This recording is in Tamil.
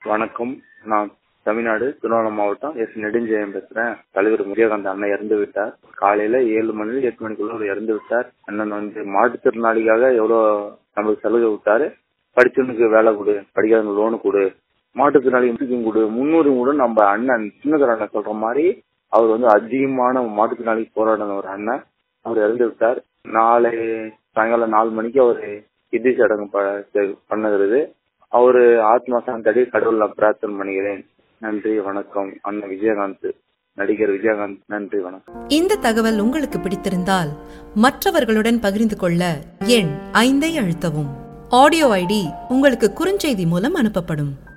வணக்கம் நான் தமிழ்நாடு திருவண்ணாமலை மாவட்டம் எஸ் நெடுஞ்செழியன் பேசுறேன் தலைவர் விஜயகாந்த் அண்ணன் இறந்து விட்டார் காலையில ஏழு மணி எட்டு மணிக்குள்ள அவர் இறந்து விட்டார் அண்ணன் வந்து மாற்றுத்திறனாளிக்காக எவ்வளவு நம்மளுக்கு சலுகை விட்டாரு படிச்சவனுக்கு வேலை கொடு படிக்காதவங்க லோனு கொடு மாற்றுத்திறனாளி முக்கியம் கொடு முன்னுரிமை கூட நம்ம அண்ணன் சின்னதர அண்ணன் சொல்ற மாதிரி அவர் வந்து அதிகமான மாற்றுத்திறனாளி போராடின ஒரு அண்ணன் அவர் இறந்து விட்டார் நாளை சாயங்காலம் நாலு மணிக்கு அவர் இறுதி சடங்கு ப- பண்ணுகிறது அவரு ஆத்மா சாந்தடி கடவுள் நான் பிரார்த்தனை பண்ணுகிறேன் நன்றி வணக்கம் அண்ணன் விஜயகாந்த் நடிகர் விஜயகாந்த் நன்றி வணக்கம் இந்த தகவல் உங்களுக்கு பிடித்திருந்தால் மற்றவர்களுடன் பகிர்ந்து கொள்ள எண் ஐந்தை அழுத்தவும் ஆடியோ ஐடி உங்களுக்கு குறுஞ்செய்தி மூலம் அனுப்பப்படும்